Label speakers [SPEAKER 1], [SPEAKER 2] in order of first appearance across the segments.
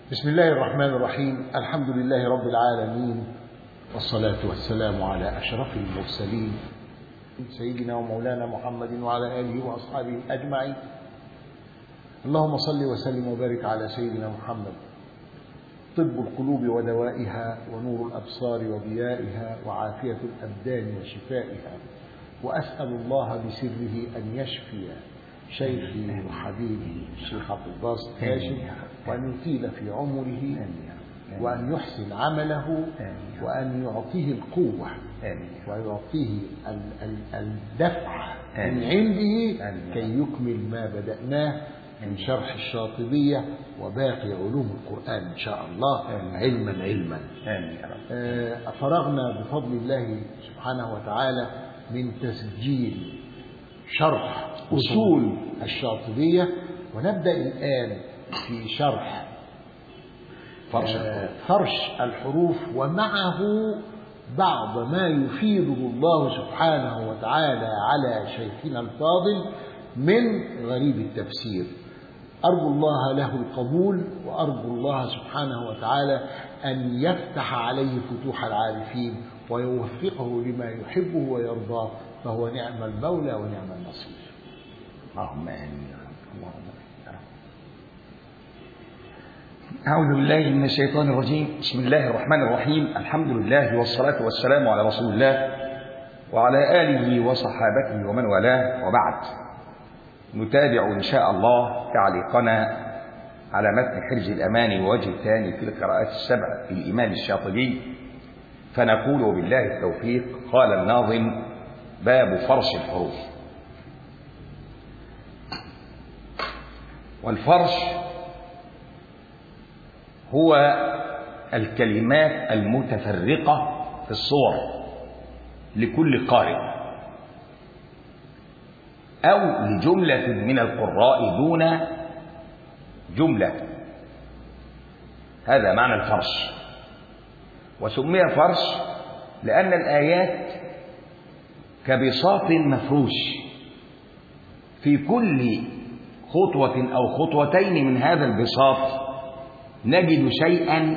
[SPEAKER 1] بسم الله الرحمن الرحيم الحمد لله رب العالمين والصلاة والسلام على أشرف المرسلين سيدنا ومولانا محمد وعلى آله وأصحابه أجمعين اللهم صل وسلم وبارك على سيدنا محمد طب القلوب ودوائها ونور الأبصار وضيائها وعافية الأبدان وشفائها وأسأل الله بسره أن يشفي شيخي وحبيبي الشيخ عبد الباسط هاشم وأن يطيل في عمره وأن يحسن عمله وأن يعطيه القوة ويعطيه الدفع من عنده كي يكمل ما بدأناه من شرح الشاطبية وباقي علوم القرآن إن شاء الله علما علما فرغنا بفضل الله سبحانه وتعالى من تسجيل شرح أصول الشاطبية ونبدأ الآن في شرح فرش, فرش الحروف ومعه بعض ما يفيده الله سبحانه وتعالى على شيخنا الفاضل من غريب التفسير أرجو الله له القبول وأرجو الله سبحانه وتعالى أن يفتح عليه فتوح العارفين ويوفقه لما يحبه ويرضاه فهو نعم المولى ونعم النصير
[SPEAKER 2] اللهم امين اللهم أعوذ بالله من الشيطان الرجيم بسم الله الرحمن الرحيم الحمد لله والصلاة والسلام على رسول الله وعلى آله وصحابته ومن والاه وبعد نتابع إن شاء الله تعليقنا على متن حرز الأمان ووجه الثاني في القراءات السبع للإمام الشاطبي فنقول بالله التوفيق قال الناظم باب فرش الحروف والفرش هو الكلمات المتفرقة في الصور لكل قارئ أو لجملة من القراء دون جملة هذا معنى الفرش وسمي فرش لأن الآيات كبساط مفروش في كل خطوة أو خطوتين من هذا البساط نجد شيئا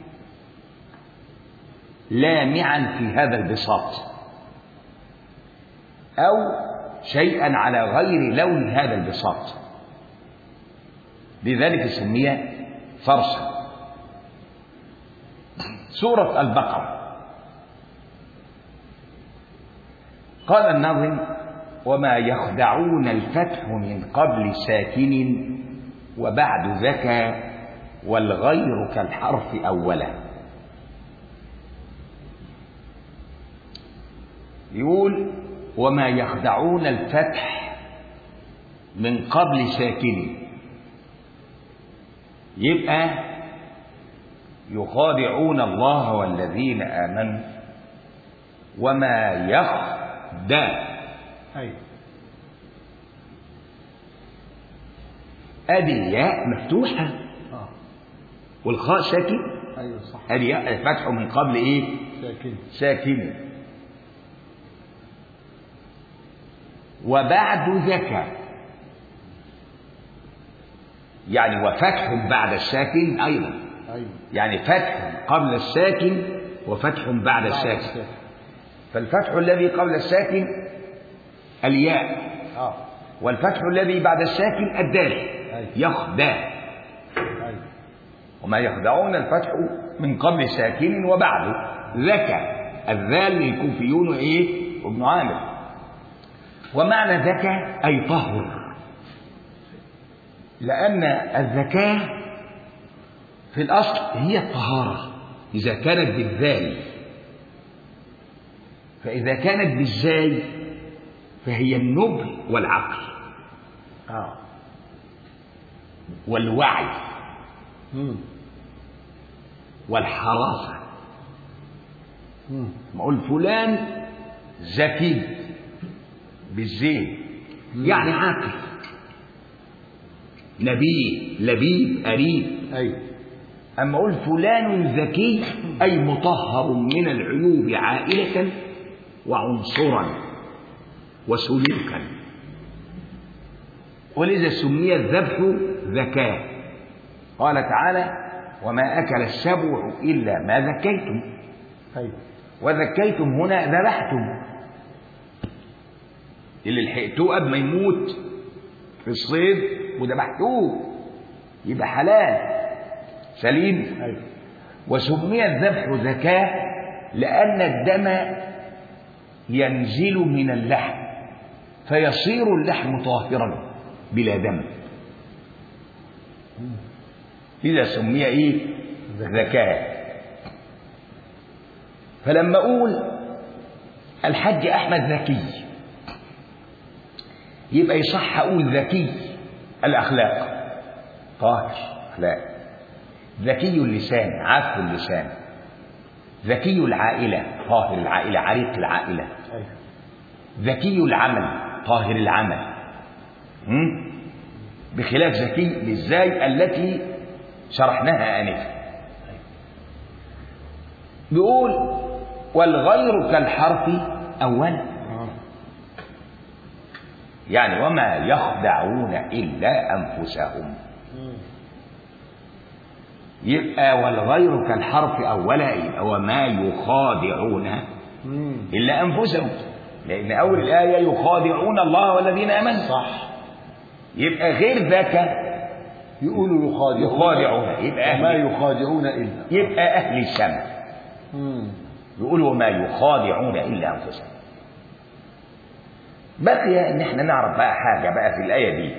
[SPEAKER 2] لامعا في هذا البساط أو شيئا على غير لون هذا البساط لذلك سمي فرشا سورة البقرة قال الناظم وما يخدعون الفتح من قبل ساكن وبعد ذكى والغير كالحرف أولا يقول وما يخدعون الفتح من قبل ساكن يبقى يخادعون الله والذين آمنوا وما يخدع
[SPEAKER 1] أيوة.
[SPEAKER 2] ادي الياء مفتوحه
[SPEAKER 1] آه.
[SPEAKER 2] والخاء ساكن
[SPEAKER 1] أيوة صح
[SPEAKER 2] ادي ياء فتح من قبل ايه
[SPEAKER 1] ساكن
[SPEAKER 2] ساكن وبعد ذكى يعني وفتح بعد الساكن ايضا
[SPEAKER 1] أيوة
[SPEAKER 2] يعني فتح قبل الساكن وفتح بعد الساكن فالفتح الذي قبل الساكن الياء
[SPEAKER 1] آه.
[SPEAKER 2] والفتح الذي بعد الساكن الدال
[SPEAKER 1] أيوة.
[SPEAKER 2] يخدع
[SPEAKER 1] أيوة.
[SPEAKER 2] وما يخدعون الفتح من قبل ساكن وبعده ذكى الذال للكوفيون ايه وابن عامر ومعنى ذكى اي طهر لان الذكاء في الاصل هي الطهاره اذا كانت بالذال فاذا كانت بالزاي فهي النبل والعقل
[SPEAKER 1] آه.
[SPEAKER 2] والوعي
[SPEAKER 1] مم.
[SPEAKER 2] والحراسه
[SPEAKER 1] مم.
[SPEAKER 2] نقول فلان ذكي بالزين يعني عاقل نبيه لبيب قريب
[SPEAKER 1] أيوة
[SPEAKER 2] أما أقول فلان ذكي أي مطهر من العيوب عائلة وعنصرا وسلوكا ولذا سمي الذبح ذكاء قال تعالى وما أكل السبع إلا ما ذكيتم
[SPEAKER 1] أيوة
[SPEAKER 2] وذكيتم هنا ذبحتم اللي لحقتوه قبل ما يموت في الصيد وذبحتوه يبقى حلال سليم
[SPEAKER 1] أيوة
[SPEAKER 2] وسمي الذبح زكاة لأن الدم ينزل من اللحم فيصير اللحم طاهرا بلا دم لذا سمي ايه زكاة فلما اقول الحج احمد ذكي يبقى يصح اقول ذكي الاخلاق طاهر اخلاق ذكي اللسان عفو اللسان ذكي العائلة طاهر العائلة عريق العائلة
[SPEAKER 1] أيوة
[SPEAKER 2] ذكي العمل طاهر العمل م? بخلاف ذكي للزاي التي شرحناها آنفا بيقول والغير كالحرف أولا
[SPEAKER 1] آه.
[SPEAKER 2] يعني وما يخدعون إلا أنفسهم
[SPEAKER 1] مم.
[SPEAKER 2] يبقى والغير كالحرف أولا يبقى وما يخادعون
[SPEAKER 1] مم.
[SPEAKER 2] إلا أنفسهم لأن أول الآية يخادعون الله والذين آمنوا
[SPEAKER 1] صح
[SPEAKER 2] يبقى غير ذاك
[SPEAKER 1] يقولوا يخادعون
[SPEAKER 2] يخادعون يبقى
[SPEAKER 1] وما
[SPEAKER 2] أهل
[SPEAKER 1] يخادعون إلا
[SPEAKER 2] يبقى أهل السماء
[SPEAKER 1] مم.
[SPEAKER 2] يقول وما يخادعون إلا أنفسهم بقي إن إحنا نعرف بقى حاجة بقى في الآية دي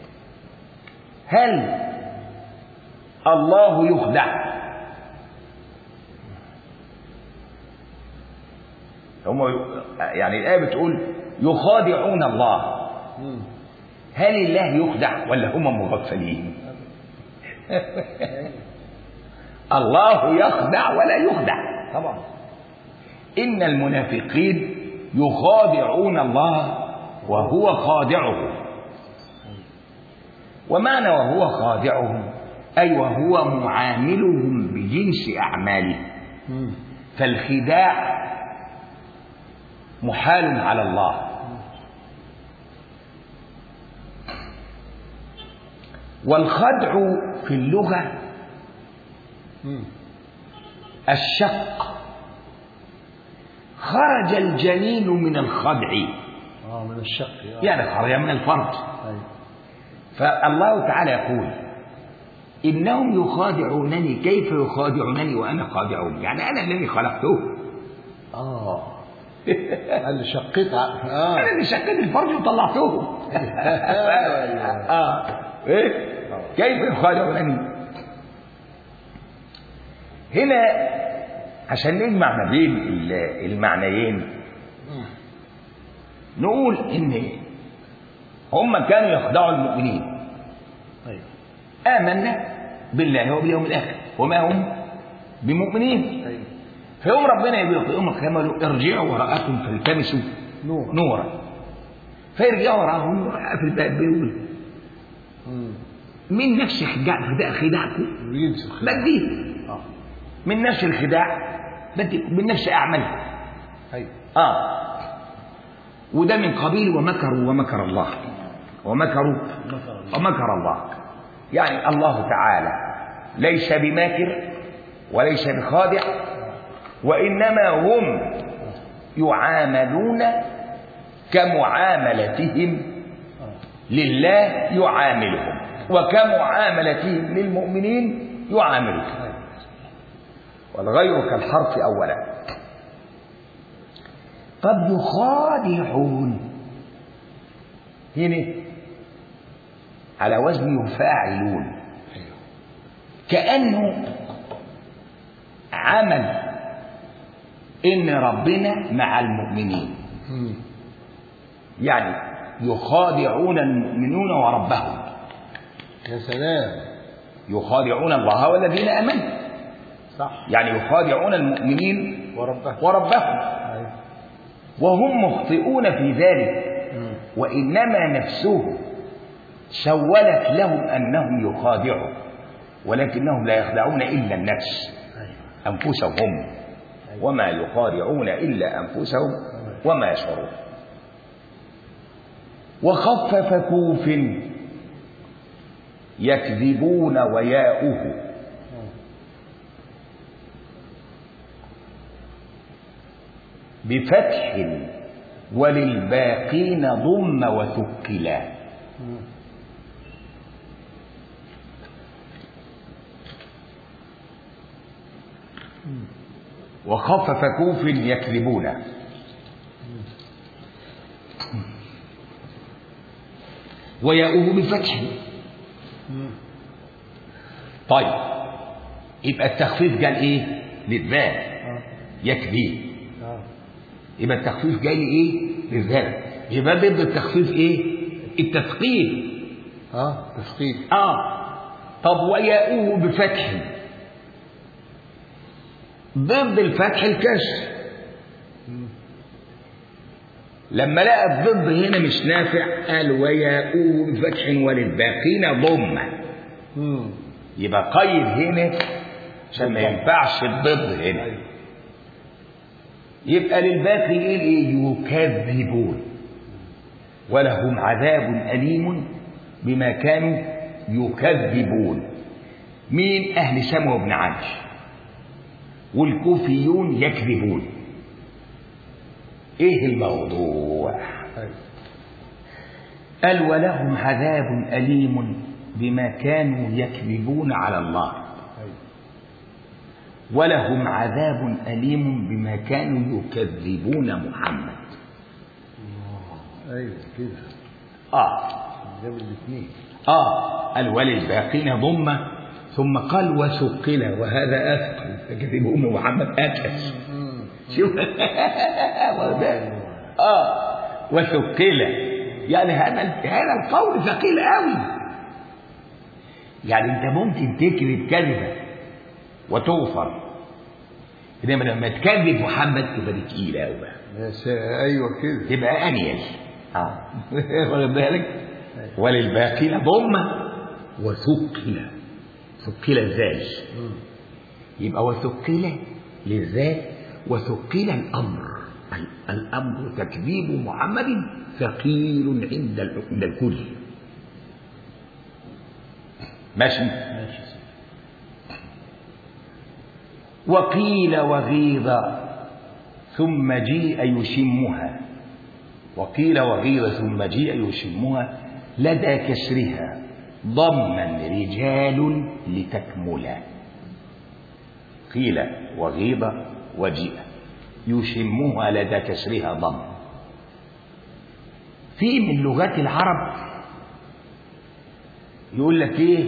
[SPEAKER 2] هل الله يخدع هم يعني الآية بتقول يخادعون الله
[SPEAKER 1] مم.
[SPEAKER 2] هل الله يخدع ولا هم مغفلين الله يخدع ولا يخدع
[SPEAKER 1] طبعا
[SPEAKER 2] إن المنافقين يخادعون الله وهو خادعهم ومعنى وهو خادعهم أي وهو معاملهم بجنس أعمالهم
[SPEAKER 1] مم.
[SPEAKER 2] فالخداع محال على الله والخدع في اللغة
[SPEAKER 1] مم.
[SPEAKER 2] الشق خرج الجنين من الخدع
[SPEAKER 1] اه من الشق آه.
[SPEAKER 2] يعني خرج من الفرج
[SPEAKER 1] أيوة.
[SPEAKER 2] فالله تعالى يقول إنهم يخادعونني كيف يخادعونني وأنا خادعهم يعني أنا الذي خلقتهم
[SPEAKER 1] اه اللي شقيت ع- اه
[SPEAKER 2] أنا اللي شقيت الفرج وطلعتهم آه إيه كيف يخادعونني هنا عشان نجمع ما بين ال- المعنيين
[SPEAKER 1] مم.
[SPEAKER 2] نقول إن هم كانوا يخدعوا المؤمنين
[SPEAKER 1] ايوه
[SPEAKER 2] آمنا بالله وباليوم الآخر وما هم بمؤمنين
[SPEAKER 1] ايوه
[SPEAKER 2] فيوم ربنا يقول في يوم القيامة له ارجعوا وراءكم فالتمسوا
[SPEAKER 1] نور
[SPEAKER 2] نورا فيرجعوا وراءهم في الباب بيقول
[SPEAKER 1] مم.
[SPEAKER 2] من نفس خداع خداع خداعكم
[SPEAKER 1] ينسى الخلاف.
[SPEAKER 2] بديه
[SPEAKER 1] اه
[SPEAKER 2] من نفس الخداع بديكم من نفس أعمالكم
[SPEAKER 1] ايوه
[SPEAKER 2] آه وده من قبيل ومكروا ومكر الله ومكروا
[SPEAKER 1] مثلا
[SPEAKER 2] ومكر الله يعني الله تعالى ليس بماكر وليس بخادع وإنما هم يعاملون كمعاملتهم لله يعاملهم وكمعاملتهم للمؤمنين يعاملهم والغير كالحرف أولا قد يخادعون هنا على وزن يفاعلون كأنه عمل إن ربنا مع المؤمنين
[SPEAKER 1] مم.
[SPEAKER 2] يعني يخادعون المؤمنون وربهم
[SPEAKER 1] يا سلام
[SPEAKER 2] يخادعون الله والذين آمنوا
[SPEAKER 1] صح
[SPEAKER 2] يعني يخادعون المؤمنين
[SPEAKER 1] وربك
[SPEAKER 2] وربهم
[SPEAKER 1] ايوه
[SPEAKER 2] وهم مخطئون في ذلك
[SPEAKER 1] مم.
[SPEAKER 2] وإنما نفسهم سولت لهم أنهم يخادعوا ولكنهم لا يخدعون إلا النفس
[SPEAKER 1] ايوه
[SPEAKER 2] أنفسهم وما يخادعون إلا أنفسهم وما يشعرون وخفف كوف يكذبون وياؤه بفتح وللباقين ضم وثقلا وخفف كوف يكذبون وياؤه بفتح طيب يبقى التخفيف قال ايه للذال يكذب
[SPEAKER 1] آه.
[SPEAKER 2] يبقى التخفيف جاي ايه للذال يبقى ضد التخفيف ايه التثقيل
[SPEAKER 1] اه تثقيل
[SPEAKER 2] اه طب وياؤه بفتح ضد الفتح الكسر لما لقى الضد هنا مش نافع قال وياؤه بفتح وللباقين ضمه
[SPEAKER 1] مم.
[SPEAKER 2] يبقى قيد هنا عشان ما ينفعش الضد هنا
[SPEAKER 1] أيوة.
[SPEAKER 2] يبقى للباقي يقول ايه يكذبون ولهم عذاب أليم بما كانوا يكذبون مين أهل سموة بن عج والكوفيون يكذبون ايه الموضوع
[SPEAKER 1] أيوة.
[SPEAKER 2] قال ولهم عذاب أليم بما كانوا يكذبون على الله
[SPEAKER 1] أيوة.
[SPEAKER 2] ولهم عذاب أليم بما كانوا يكذبون محمد
[SPEAKER 1] ايوه كده
[SPEAKER 2] آه
[SPEAKER 1] جاب الاثنين
[SPEAKER 2] آه قال وللباقين ضمة ثم قال وثقل وهذا أثقل يكذبون محمد أكس شوف آه وثقل يعني هذا هذا القول ثقيل قوي يعني انت ممكن تكذب كذبه وتغفر انما لما تكذب محمد تبقى دي تقيله قوي بقى
[SPEAKER 1] يا سا- ايوه كده
[SPEAKER 2] تبقى انيل اه واخد بالك وللباقين ضمه وثقل ثقل ازاي
[SPEAKER 1] مم.
[SPEAKER 2] يبقى وثقل للذات وثقل الامر ال- الامر تكذيب محمد ثقيل عند ال- عند الكل ماشي
[SPEAKER 1] ماشي سيدي.
[SPEAKER 2] وقيل وغيظ ثم جيء يشمها وقيل وغيظ ثم جيء يشمها لدى كسرها ضما رجال لتكملا قيل وغيظ وجيء يشمها لدى كسرها ضم في من لغات العرب يقول لك ايه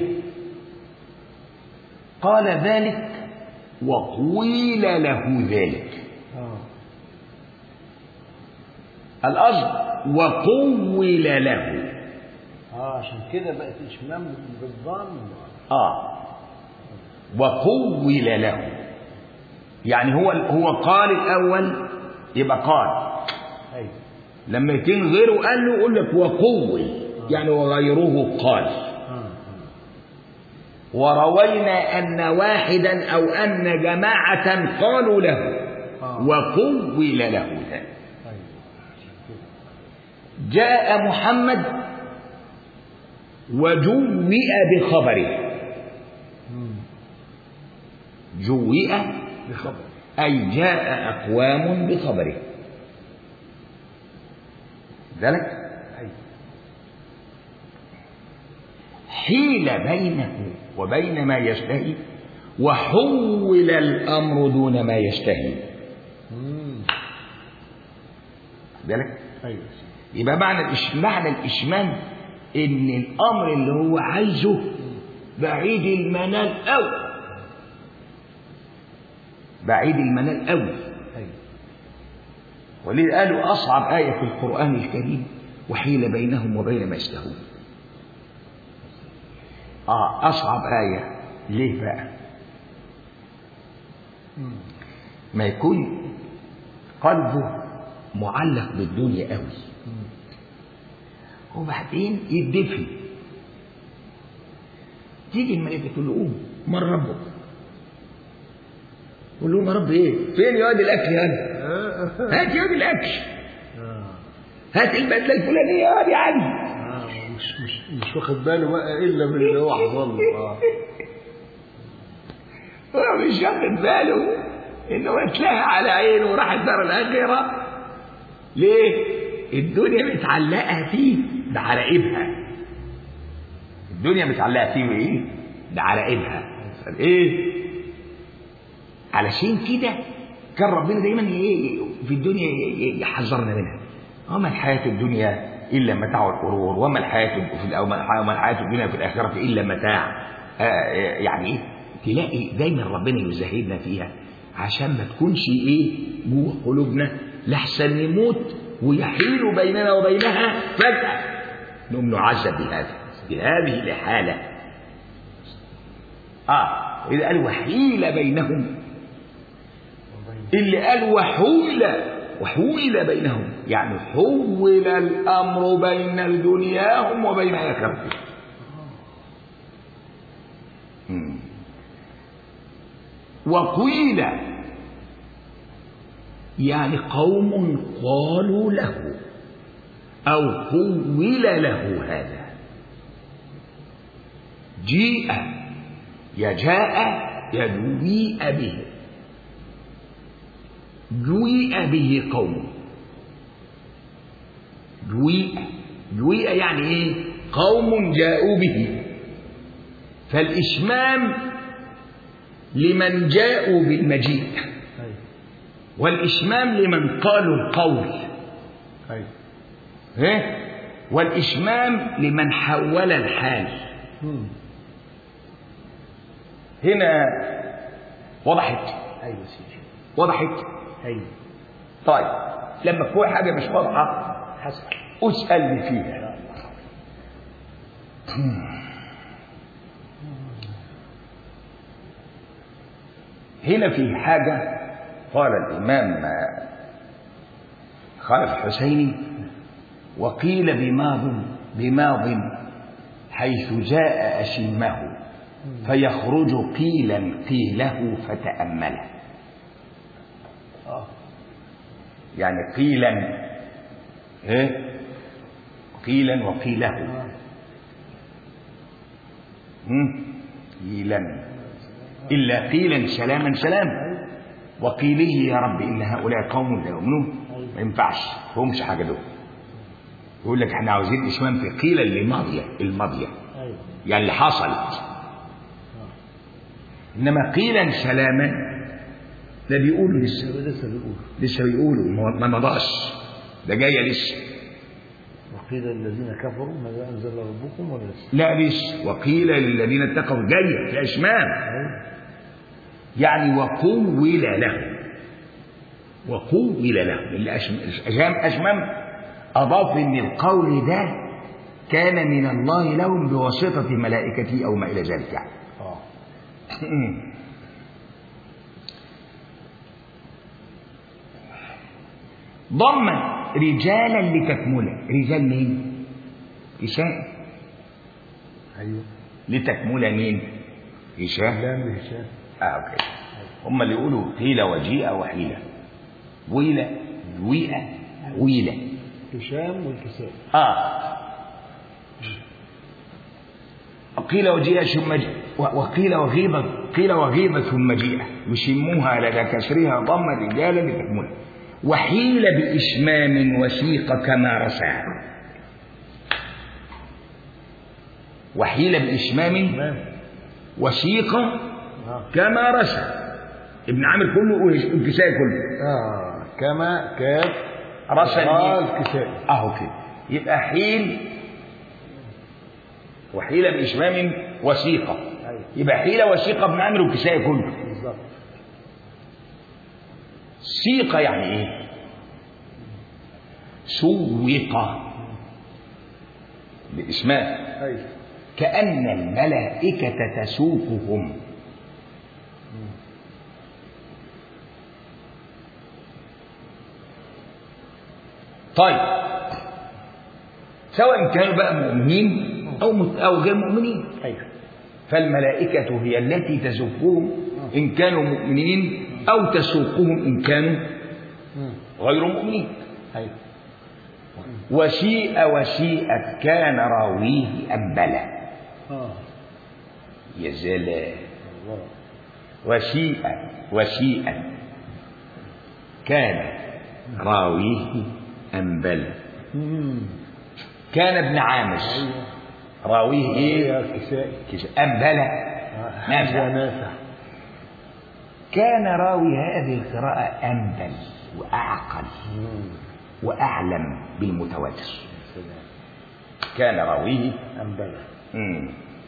[SPEAKER 2] قال ذلك وقيل له ذلك
[SPEAKER 1] اه
[SPEAKER 2] الأصل وقول له
[SPEAKER 1] اه عشان كده بقت اشمام بالضم
[SPEAKER 2] آه وقول له يعني هو هو قال الأول يبقى قال
[SPEAKER 1] ايوه
[SPEAKER 2] لما يكون غيره قال له يقول لك وقول يعني وغيره قال
[SPEAKER 1] آه.
[SPEAKER 2] وروينا أن واحدا أو أن جماعة قالوا له
[SPEAKER 1] آه.
[SPEAKER 2] وقول له ذلك
[SPEAKER 1] ايوه
[SPEAKER 2] جاء محمد وجوئ بخبره
[SPEAKER 1] مم.
[SPEAKER 2] جوئ
[SPEAKER 1] بخبر
[SPEAKER 2] أي جاء أقوام بخبره ذلك
[SPEAKER 1] ايوه
[SPEAKER 2] حيل بينه وبين ما يشتهي وحول الأمر دون ما يشتهي
[SPEAKER 1] مم.
[SPEAKER 2] ذلك
[SPEAKER 1] ايوه سيدي.
[SPEAKER 2] يبقى معنى الإش... معنى الإشمام إن الأمر اللي هو عايزه بعيد المنال أوي بعيد المنال أوي
[SPEAKER 1] ايوه
[SPEAKER 2] ولذا قالوا أصعب آية في القرآن الكريم وحيل بينهم وبين ما يشتهون آه أصعب آية ليه بقى
[SPEAKER 1] مم.
[SPEAKER 2] ما يكون قلبه معلق بالدنيا قوي
[SPEAKER 1] مم.
[SPEAKER 2] وبعدين يدفن تيجي الملائكة تقول له قوم من ربك يقول لهم يا رب ايه فين يا واد الاكل هذا
[SPEAKER 1] آه.
[SPEAKER 2] هات يا واد الاكل
[SPEAKER 1] آه.
[SPEAKER 2] هات البدله الفلانيه يا واد يا علي
[SPEAKER 1] آه. مش مش مش واخد باله بقى الا من اللي هو حصل له اه
[SPEAKER 2] هو مش واخد باله انه اتلهى على عينه وراح الدار الاخره ليه الدنيا متعلقه فيه بعرائبها الدنيا متعلقه فيه بايه بعرائبها ايه علشان كده كان ربنا دايما ايه في الدنيا يحذرنا منها وما الحياه الدنيا الا متاع الغرور وما الحياه في وما الحياه الدنيا في الاخره الا متاع آه يعني ايه تلاقي دايما ربنا يزهدنا فيها عشان ما تكونش ايه جوه قلوبنا لحسن نموت ويحيل بيننا وبينها فجأة نقوم نعذب بهذا بهذه الحالة اه إذا قال وحيل بينهم اللي قال وحول وحول بينهم يعني حول الأمر بين دنياهم وبين آخرتهم وقيل يعني قوم قالوا له أو قول له هذا جيء يجاء يجويء به جويء به قوم جويء جويء يعني ايه قوم جاءوا به فالإشمام لمن جاءوا بالمجيء والإشمام لمن قالوا القول إيه؟ والإشمام لمن حول الحال هنا وضحت
[SPEAKER 1] ايوه سيدي
[SPEAKER 2] وضحت
[SPEAKER 1] ايوه
[SPEAKER 2] طيب لما تكون حاجة مش واضحة
[SPEAKER 1] حسن
[SPEAKER 2] اسألني فيها هنا في حاجة قال الإمام خالد الحسيني وقيل بماض بماض حيث جاء أشمه فيخرج قيلا قيله فتأمله
[SPEAKER 1] اه
[SPEAKER 2] يعني قيلا ايه قيلا وقيله هم؟ قيلا إلا قيلا سلاما سلاما وقيله يا رب إن هؤلاء قوم لا يؤمنون ما ينفعش همش حاجة دول يقول لك احنا عاوزين اسمام في قيلا للماضية الماضية
[SPEAKER 1] ايوه
[SPEAKER 2] يعني اللي حصلت إنما قيلا سلاما ده بيقولوا لسه
[SPEAKER 1] لسه بيقول
[SPEAKER 2] لسه بيقولوا ما- ما مضاش ده جاية لسه
[SPEAKER 1] وقيل للذين كفروا ماذا انزل ربكم ولا لسه
[SPEAKER 2] لا لسه وقيل للذين اتقوا جاية في أشمام يعني وقول له وقول له اللي أشم- أشمام أشمام أضاف إن القول ده كان من الله لهم بواسطة ملائكته أو ما إلى ذلك يعني
[SPEAKER 1] اه
[SPEAKER 2] ضم رجالا لتكمله رجال مين هشام
[SPEAKER 1] ايوه
[SPEAKER 2] لتكمل مين هشام
[SPEAKER 1] لام هشام
[SPEAKER 2] اه اوكي هم اللي يقولوا قيل وجيء وحيلة ويلة ويئة ويلة
[SPEAKER 1] هشام والكساء
[SPEAKER 2] اه قيل وجيء ثم جيء وقيل وغيبة قيل وغيبة ثم جيء يشموها لدى كسرها ضم رجالا لتكمل وحيل بإشمام وسيق كما رسى وحيل بإشمام
[SPEAKER 1] تمام
[SPEAKER 2] وسيق
[SPEAKER 1] اه
[SPEAKER 2] كما رسى ابن عامر كله والكسائي كله
[SPEAKER 1] اه كما كاف
[SPEAKER 2] رسى
[SPEAKER 1] اه
[SPEAKER 2] مين؟
[SPEAKER 1] الكساء
[SPEAKER 2] اهو كده يبقى حيل وحيل بإشمام وسيقة
[SPEAKER 1] ايوه
[SPEAKER 2] يبقى حيل وسيقة ابن عامر والكسائي كله
[SPEAKER 1] بالظبط
[SPEAKER 2] سيقة يعني ايه سوق بإشمام
[SPEAKER 1] ايوه
[SPEAKER 2] كأن الملائكة تسوقهم طيب سواء كانوا بقى مؤمنين أو مت- أو غير مؤمنين
[SPEAKER 1] ايوه
[SPEAKER 2] فالملائكة هي التي تسوقهم إن كانوا مؤمنين أو تسوقهم إن كانوا
[SPEAKER 1] مم.
[SPEAKER 2] غير مؤمنين
[SPEAKER 1] ايوه
[SPEAKER 2] وسيء وسيئت كان راويه أنبلا
[SPEAKER 1] اه
[SPEAKER 2] يا زلمة
[SPEAKER 1] الله
[SPEAKER 2] وسيء وسيء كان راويه أنبل
[SPEAKER 1] مم.
[SPEAKER 2] كان ابن عامش
[SPEAKER 1] ايوه
[SPEAKER 2] راويه إيه
[SPEAKER 1] يا كسائي
[SPEAKER 2] كش- أنبل
[SPEAKER 1] آه، حمزه
[SPEAKER 2] نافع
[SPEAKER 1] نافع
[SPEAKER 2] كان راوي هذه القراءة أنبل وأعقل
[SPEAKER 1] مم.
[SPEAKER 2] وأعلم بالمتواتر
[SPEAKER 1] سلام
[SPEAKER 2] كان راويه
[SPEAKER 1] انبلى
[SPEAKER 2] مم.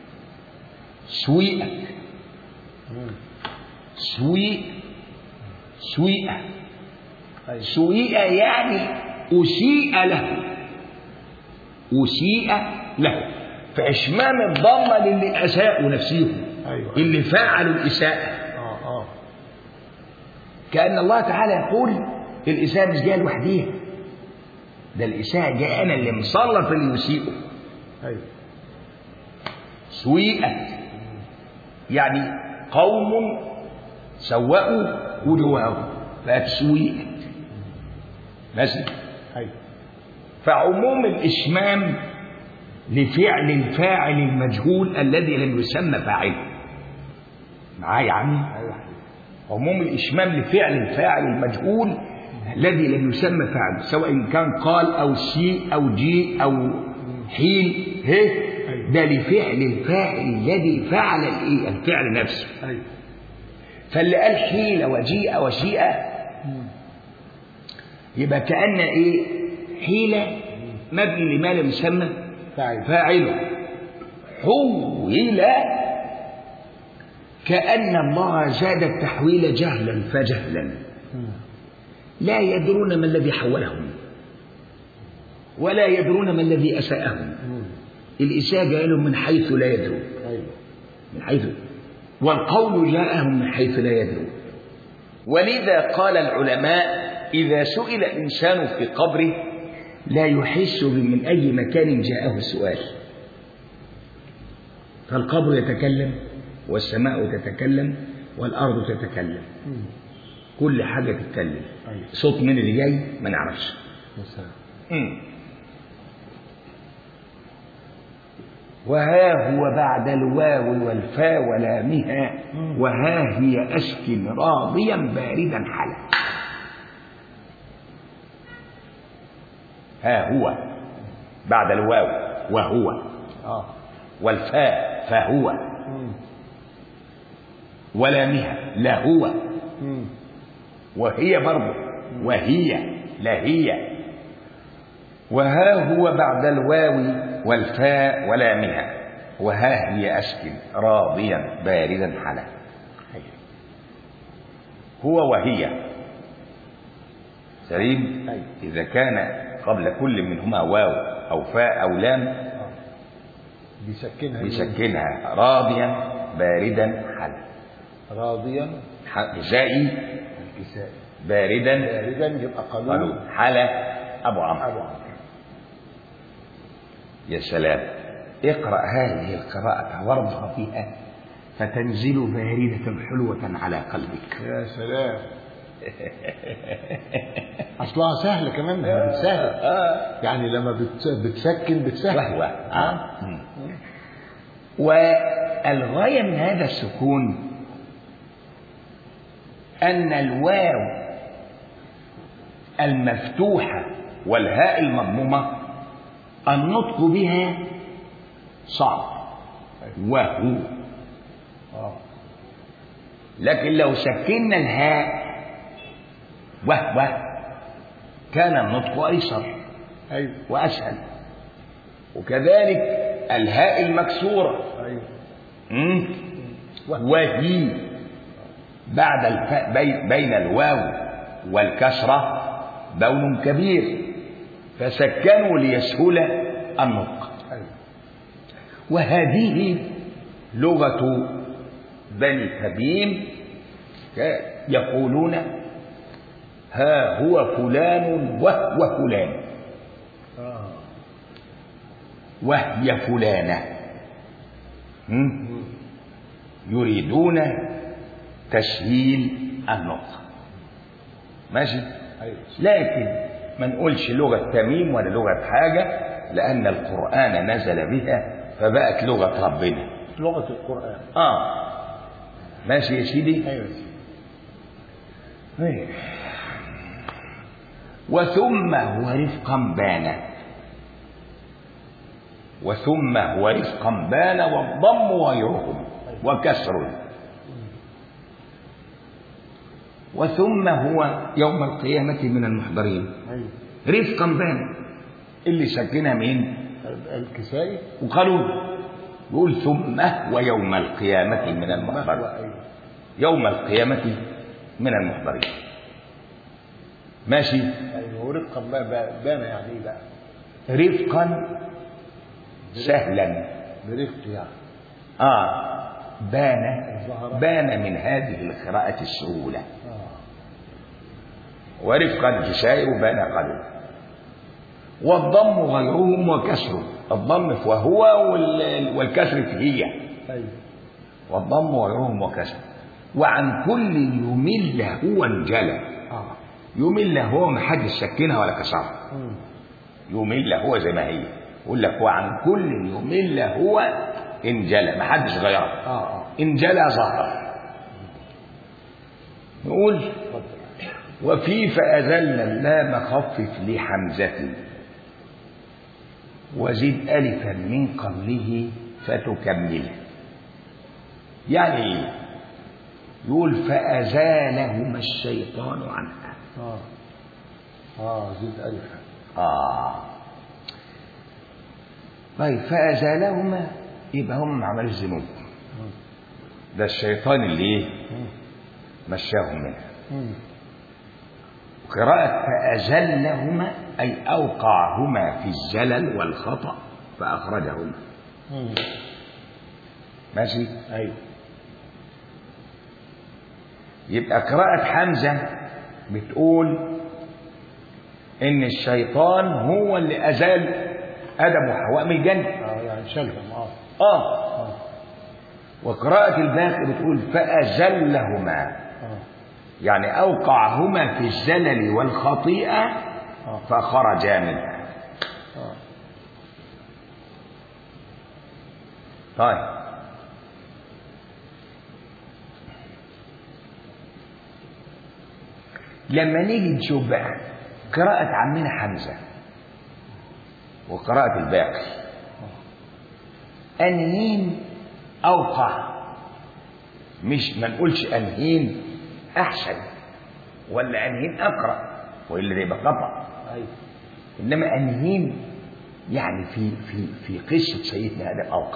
[SPEAKER 2] سويئة
[SPEAKER 1] مم.
[SPEAKER 2] سويء سويئة
[SPEAKER 1] ايوه
[SPEAKER 2] سويئة يعني أسيء له أسيء له فإشمام الضمة للي أساءوا نفسهم
[SPEAKER 1] ايوه
[SPEAKER 2] اللي فعلوا الإساءة
[SPEAKER 1] اه اه
[SPEAKER 2] كأن الله تعالى يقول الإساءة مش جاية لوحديها ده الإساءة جاء أنا اللي مسلط اللي يسيئه
[SPEAKER 1] ايوه
[SPEAKER 2] سويئة يعني قوم سوأوا وجوههم بقت سويئة ماشي
[SPEAKER 1] ايوه
[SPEAKER 2] فعموم الإشمام لفعل الفاعل المجهول الذي لم يسمى فاعله معايا يا عمي
[SPEAKER 1] ايوه
[SPEAKER 2] عموم الإشمام لفعل الفاعل المجهول الذي لم يسمى فاعله سواء كان قال أو شيء أو جيء أو حين هي ده لفعل الفاعل الذي فعل الإيه؟ الفعل نفسه
[SPEAKER 1] ايوه
[SPEAKER 2] فاللي قال حيل وجيء وشيء
[SPEAKER 1] مم.
[SPEAKER 2] يبقى كأن إيه حيلة مبني لما لم يسمى
[SPEAKER 1] فاعل
[SPEAKER 2] فاعله حول كأن الله زاد التحويل جهلا فجهلا
[SPEAKER 1] مم.
[SPEAKER 2] لا يدرون ما الذي حولهم ولا يدرون ما الذي أساءهم
[SPEAKER 1] مم.
[SPEAKER 2] الإساءة جاء لهم من حيث لا يدرون
[SPEAKER 1] ايوه
[SPEAKER 2] من حيث والقول جاءهم من حيث لا يدرون ولذا قال العلماء إذا سئل الإنسان في قبره لا يحس من أي مكان جاءه السؤال فالقبر يتكلم والسماء تتكلم والأرض تتكلم
[SPEAKER 1] مم.
[SPEAKER 2] كل حاجة تتكلم
[SPEAKER 1] ايوه
[SPEAKER 2] صوت من اللي جاي ما نعرفش
[SPEAKER 1] مثلا
[SPEAKER 2] مم. وها هو بعد الواو والفاء ولامها وها هي أسكن راضيا باردا حلا ها هو بعد الواو وهو
[SPEAKER 1] اه
[SPEAKER 2] والفاء فهو
[SPEAKER 1] مم.
[SPEAKER 2] ولامها لهو
[SPEAKER 1] مم.
[SPEAKER 2] وهي برضه وهي لا هي وها هو بعد الواو والفاء ولامها وها هي أسكن راضيا باردا حلا هو وهي سليم
[SPEAKER 1] أيوة.
[SPEAKER 2] إذا كان قبل كل منهما واو أو فاء أو لام
[SPEAKER 1] آه. بيسكنها
[SPEAKER 2] بيسكنها راضيا باردا حلا
[SPEAKER 1] راضيا
[SPEAKER 2] ح- زائي
[SPEAKER 1] الكساء
[SPEAKER 2] باردا
[SPEAKER 1] باردا يبقى
[SPEAKER 2] قالوا
[SPEAKER 1] قانون
[SPEAKER 2] حلا أبو عمرو
[SPEAKER 1] ابو عمرو
[SPEAKER 2] يا سلام اقرأ هذه القراءة وارضى فيها فتنزل باردة حلوة على قلبك
[SPEAKER 1] يا سلام اصلها سهله كمان ما هي سهله يعني لما بت... بتسكن بتسهل
[SPEAKER 2] وهو آه. والغاية من هذا السكون أن الواو المفتوحة والهاء المضمومة النطق بها صعب وهو
[SPEAKER 1] اه
[SPEAKER 2] لكن لو سكنا الهاء وهو كان النطق أيسر
[SPEAKER 1] ايوه
[SPEAKER 2] وأسهل وكذلك الهاء المكسورة
[SPEAKER 1] ايوه
[SPEAKER 2] مم؟ وهي بعد الفاء بين, بين الواو والكسرة بون كبير فسكنوا ليسهل النطق
[SPEAKER 1] ايوه
[SPEAKER 2] وهذه لغة بني تميم يقولون ها هو فلان وهو فلان
[SPEAKER 1] اه
[SPEAKER 2] وهي فلانة م? يريدون تسهيل النطق ماشي
[SPEAKER 1] ايوه
[SPEAKER 2] لكن ما نقولش لغة تميم ولا لغة حاجة لأن القرآن نزل بها فبقت لغة ربنا
[SPEAKER 1] لغه القران
[SPEAKER 2] آه ماشي يا سيدي
[SPEAKER 1] ايوه يا سيدي.
[SPEAKER 2] إيه. وثم هو رفقا بان وثم هو رفقا بان والضم غيرهم وكسر وثم هو يوم القيامة من المحضرين
[SPEAKER 1] أيوه
[SPEAKER 2] رفقا بان اللي سكنها مين
[SPEAKER 1] الكسائي
[SPEAKER 2] وقالوا يقول ثم ويوم القيامة من المحضرين
[SPEAKER 1] أيوه
[SPEAKER 2] يوم القيامة من المحضرين ماشي
[SPEAKER 1] أيوه ورفقا بقى بقى- بان يعني إيه بقى؟
[SPEAKER 2] رفقا سهلا
[SPEAKER 1] برفق يعني
[SPEAKER 2] آه بان
[SPEAKER 1] ظهر.
[SPEAKER 2] بان من هذه القراءة السهولة
[SPEAKER 1] آه
[SPEAKER 2] ورفقا الكسائي بان قلب والضم غيرهم وكسره الضم في وهو وال- والكسر في هي
[SPEAKER 1] أيوه
[SPEAKER 2] والضم غيرهم وكسر وعن كل يمل هو انجلى
[SPEAKER 1] آه
[SPEAKER 2] يمل هو ما حدش سكنها ولا كسرها
[SPEAKER 1] مم.
[SPEAKER 2] يمل هو زي ما هي يقول لك وعن كل يمل هو انجلى ما حدش غيرها
[SPEAKER 1] آه آه
[SPEAKER 2] انجلى ظهر نقول
[SPEAKER 1] اتفضل
[SPEAKER 2] وفي فأذل اللام خفف لحمزة وزد ألفا من قبله فتكمله يعني إيه؟ يقول فأزالهما الشيطان عنها
[SPEAKER 1] آه آه زد ألف
[SPEAKER 2] آه طيب فأزالهما يبقى هم ما عملوش ذنوب
[SPEAKER 1] مم.
[SPEAKER 2] ده الشيطان اللي ايه
[SPEAKER 1] مم.
[SPEAKER 2] مشاهم منها
[SPEAKER 1] مم.
[SPEAKER 2] قراءة فأزلهما أي أوقعهما في الزلل والخطأ فأخرجهما
[SPEAKER 1] مم.
[SPEAKER 2] ماشي
[SPEAKER 1] أيوه
[SPEAKER 2] يبقى قراءة حمزة بتقول إن الشيطان هو اللي أزال آدم وحواء من الجنة
[SPEAKER 1] آه يعني شلهم آه
[SPEAKER 2] آه
[SPEAKER 1] آه
[SPEAKER 2] وقراءة الباقي بتقول فأزلهما
[SPEAKER 1] آه
[SPEAKER 2] يعني أوقعهما في الزلل والخطيئة
[SPEAKER 1] آه
[SPEAKER 2] فخرجا منها
[SPEAKER 1] آه
[SPEAKER 2] طيب لما نيجي نشوف بقى قراءة عمنا حمزة وقراءة الباقي أنهين أوقع مش ما نقولش أنهين أحسن ولا أنهين أقرأ وإلا ده يبقى خطأ
[SPEAKER 1] أيوه
[SPEAKER 2] إنما أنهين يعني في في في قصة سيدنا آدم أوقع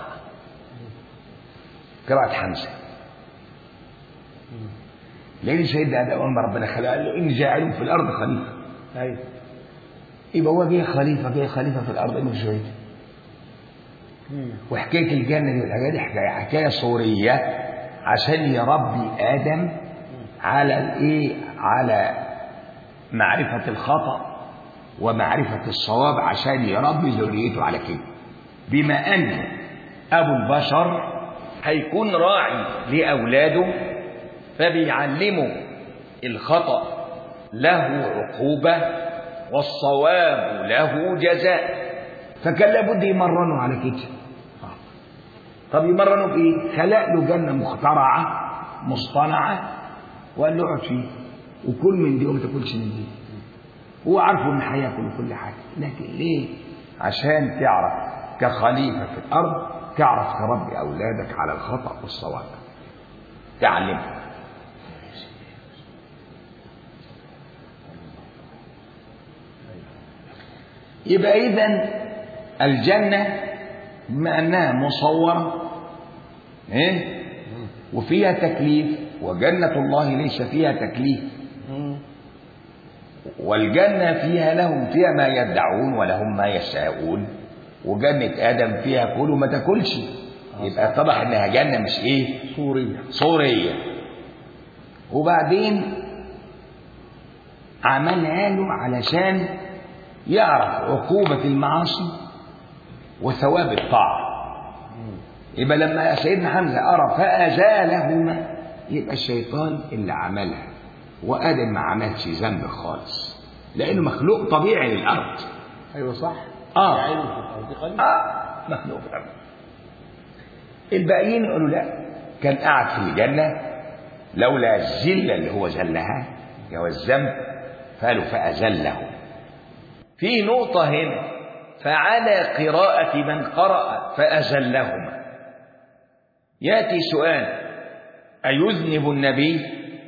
[SPEAKER 2] قراءة حمزة
[SPEAKER 1] مم.
[SPEAKER 2] لأن سيدنا آدم أول ما ربنا خلقه قال له إني جاعل في الأرض خليفة
[SPEAKER 1] أيوه
[SPEAKER 2] يبقى هو جه خليفة جه خليفة في الأرض مش شوية
[SPEAKER 1] مم.
[SPEAKER 2] وحكاية الجنة دي والحاجات دي حكاية حكاية صورية عشان يربي آدم على الإيه؟ على معرفة الخطأ ومعرفة الصواب عشان يربي ذريته على كده بما أن أبو البشر هيكون راعي لأولاده فبيعلموا الخطأ له عقوبة والصواب له جزاء فكان لابد يمرنوا على كده طب يمرنوا بايه؟ خلق له جنه مخترعه مصطنعه وقال له اقعد فيه وكل من دي وما تاكلش من دي هو عارفه ان هياكل كل حاجه لكن ليه؟ عشان تعرف كخليفه في الارض تعرف تربي اولادك على الخطا والصواب تعلمهم يبقى اذا الجنه بما انها مصوره ايه وفيها تكليف وجنه الله ليس فيها تكليف
[SPEAKER 1] مم.
[SPEAKER 2] والجنه فيها لهم فيها ما يدعون ولهم ما يشاءون وجنه ادم فيها كل وما تاكلش يبقى اتضح انها جنه مش ايه
[SPEAKER 1] سورية
[SPEAKER 2] صوريه وبعدين عملها له علشان يعرف عقوبة المعاصي وثواب الطاعة يبقى لما سيدنا حمزة أرى فأزالهما يبقى الشيطان اللي عملها وآدم ما عملش ذنب خالص لأنه مخلوق طبيعي للأرض
[SPEAKER 1] أيوه صح
[SPEAKER 2] آه.
[SPEAKER 1] يعني في الأرض خليفة
[SPEAKER 2] آه مخلوق في الأرض الباقيين يقولوا لا كان قاعد في الجنة لولا الذلة اللي هو ذلها اللي هو الذنب قالوا فأذله في نقطة هنا فعلى قراءة من قرأ فأزلهما يأتي سؤال أيذنب النبي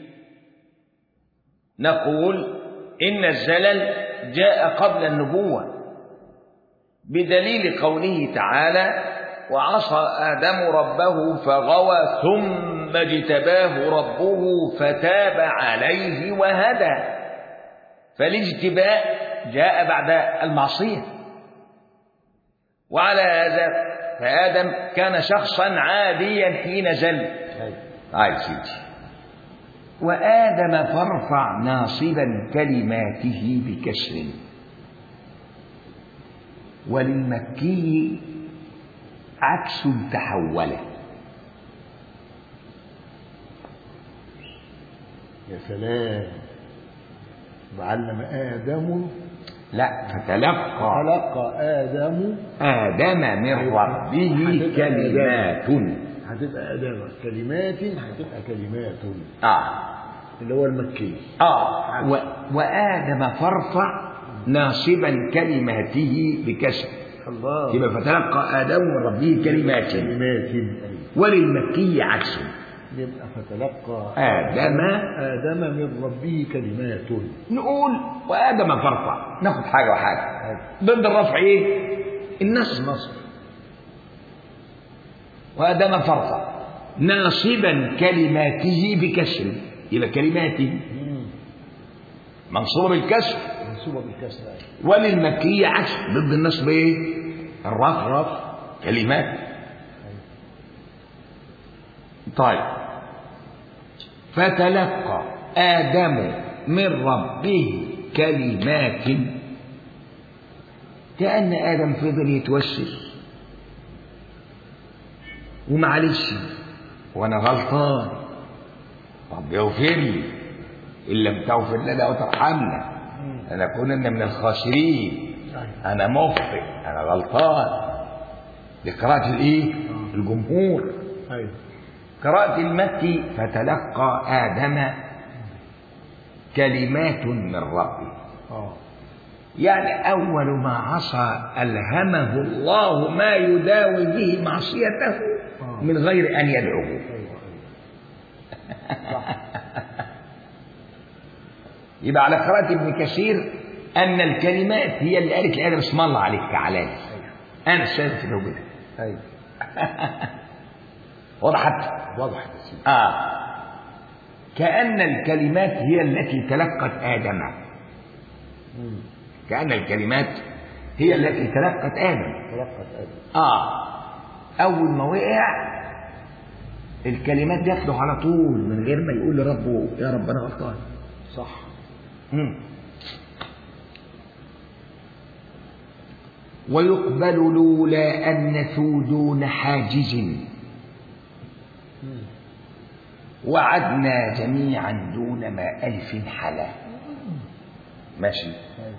[SPEAKER 2] نقول إن الزلل جاء قبل النبوة بدليل قوله تعالى وعصى آدم ربه فغوى ثم اجتباه ربه فتاب عليه وهدى فالاجتباء جاء بعد المعصية وعلى هذا فآدم كان شخصا عاديا حين زل طيب سيدي وآدم فارفع ناصبا كلماته بكسر وللمكي عكس تحوله
[SPEAKER 1] يا سلام وعلم آدم
[SPEAKER 2] لا فتلقى
[SPEAKER 1] تلقى آدم
[SPEAKER 2] آدم من ربه كلمات
[SPEAKER 1] هتبقى آدم كلمات هتبقى كلمات
[SPEAKER 2] آه
[SPEAKER 1] اللي هو المكي
[SPEAKER 2] آه و... وآدم فارفع ناصبا كلماته بكسر
[SPEAKER 1] الله
[SPEAKER 2] يبقى فتلقى آدم من ربه كلمات
[SPEAKER 1] كلمات
[SPEAKER 2] وللمكي عكس
[SPEAKER 1] يبقى فتلقى
[SPEAKER 2] آدم
[SPEAKER 1] آدم من ربه كلمات
[SPEAKER 2] نقول وآدم فارفع ناخد حاجة وحاجة ضد الرفع إيه؟ النصب
[SPEAKER 1] النصر
[SPEAKER 2] وآدم فارفع ناصبا كلماته بكسر يبقى كلماته منصوبة بالكسر
[SPEAKER 1] منصوبة بالكسر
[SPEAKER 2] وللمكي عكس ضد النصب ايه؟ الرفع
[SPEAKER 1] رفع
[SPEAKER 2] كلمات طيب فتلقى آدم من ربه كلمات كأن آدم فضل يتوسل ومعلش وأنا غلطان رب اغفر لي إن لم تغفر لنا وترحمنا لنكونن من الخاسرين أنا مخطئ أنا غلطان لقراءة الإيه؟ الجمهور
[SPEAKER 1] أيوه
[SPEAKER 2] قراءة المكي فتلقى آدم كلمات من ربه
[SPEAKER 1] اه
[SPEAKER 2] يعني أول ما عصى ألهمه الله ما يداوي به معصيته من غير أن يدعوه
[SPEAKER 1] ايوه ايوه صح
[SPEAKER 2] يبقى على قراءة ابن كثير أن الكلمات هي اللي قالت لآدم اسم الله عليك تعالى لي. أنا شايف لو كده
[SPEAKER 1] ايوه
[SPEAKER 2] وضحت
[SPEAKER 1] واضح بس
[SPEAKER 2] آه كأن الكلمات هي التي تلقت آدم كأن الكلمات هي التي تلقت آدم
[SPEAKER 1] تلقت آدم
[SPEAKER 2] آه أول ما وقع الكلمات جات له على طول من غير ما يقول لربه يا رب أنا غلطان
[SPEAKER 1] صح
[SPEAKER 2] مم. ويقبل لولا أنثوا دون حاجز وعدنا جميعا دون ما ألف حلا ماشي
[SPEAKER 1] أيوه.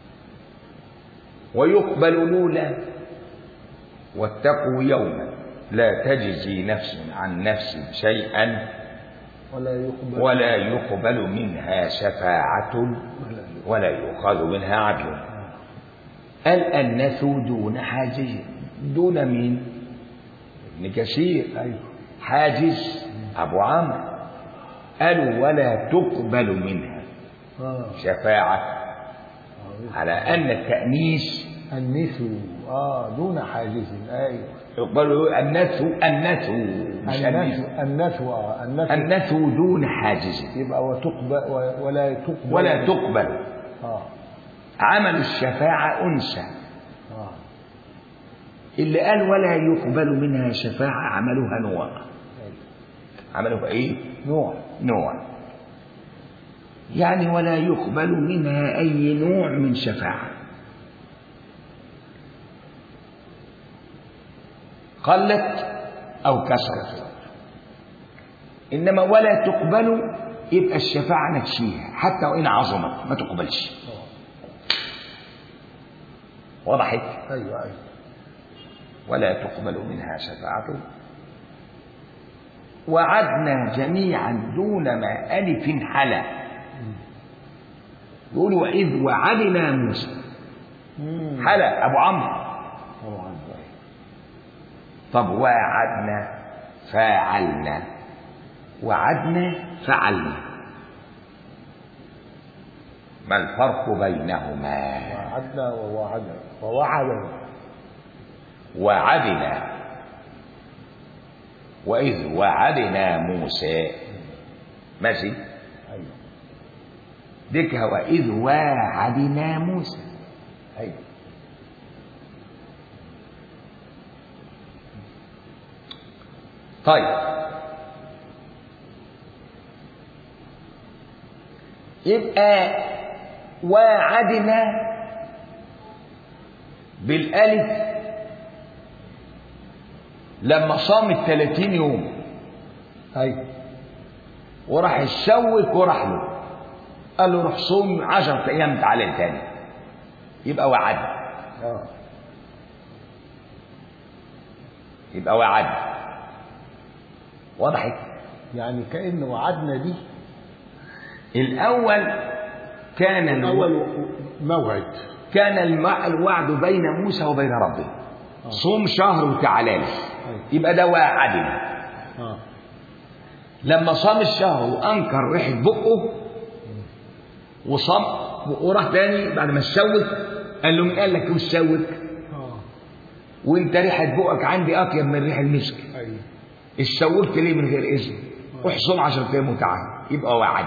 [SPEAKER 2] ويقبل لولا واتقوا يوما لا تجزي نفس عن نفس شيئا
[SPEAKER 1] ولا يقبل
[SPEAKER 2] ولا يقبل منها شفاعة ولا يؤخذ منها عدل قال النث دون حاجز دون مين ابن كثير
[SPEAKER 1] ايوه
[SPEAKER 2] حاجز أبو عمرو قالوا ولا تقبل منها
[SPEAKER 1] اه
[SPEAKER 2] شفاعة على أن التأنيث
[SPEAKER 1] النثو اه دون حاجز ايوه
[SPEAKER 2] يقبل النث النث مش النث
[SPEAKER 1] النثو النثو اه النثو
[SPEAKER 2] النث دون حاجز
[SPEAKER 1] يبقى وتقبل و- ولا تقبل
[SPEAKER 2] ولا تقبل
[SPEAKER 1] اه
[SPEAKER 2] عمل الشفاعة أنثى
[SPEAKER 1] اه
[SPEAKER 2] اللي قال ولا يقبل منها شفاعة عملها نوع
[SPEAKER 1] أيوه.
[SPEAKER 2] عملها إيه؟
[SPEAKER 1] نوع
[SPEAKER 2] نوع يعني ولا يقبل منها أي نوع من شفاعة قلت أو كسرت إنما ولا تقبل يبقى الشفاعة نكشيها حتى وإن عظمت ما تقبلش وضحت
[SPEAKER 1] ايوه ايوه
[SPEAKER 2] ولا تقبل منها شفاعة وعدنا جميعا دون ما ألف حلا يقول وإذ وعدنا موسى
[SPEAKER 1] مم.
[SPEAKER 2] حلا ابو عمرو
[SPEAKER 1] طبعا
[SPEAKER 2] طب وعدنا فعلنا وعدنا فعلنا ما الفرق بينهما
[SPEAKER 1] وعدنا ووعدنا ووعدنا
[SPEAKER 2] وعدنا وإذ وعدنا موسى ماشي
[SPEAKER 1] ايوه
[SPEAKER 2] ديك وإذ واعدنا موسى
[SPEAKER 1] ايوه
[SPEAKER 2] طيب يبقى واعدنا بالالف لما صام الثلاثين يوم
[SPEAKER 1] ايوه
[SPEAKER 2] وراح يشوك وراح له قال له روح صوم عشرة ايام تعالى تاني يبقى وعد
[SPEAKER 1] اه
[SPEAKER 2] يبقى وعد وضحت
[SPEAKER 1] يعني كأن وعدنا دي
[SPEAKER 2] الاول كان الو...
[SPEAKER 1] اول موعد
[SPEAKER 2] كان المع- الوعد بين موسى وبين ربه صوم شهر وتعالى لي يبقى ده وعدنا
[SPEAKER 1] اه
[SPEAKER 2] لما صام الشهر وانكر ريحه بقه وصام وراح تاني بعد ما اتشوك قال له مين قال لك وتشوك
[SPEAKER 1] اه
[SPEAKER 2] وانت ريحه بقك عندي اطيب من ريح المسك
[SPEAKER 1] ايوه
[SPEAKER 2] اتشوكت ليه من غير اذن روح صوم 10 ايام وتعالى يبقى وعد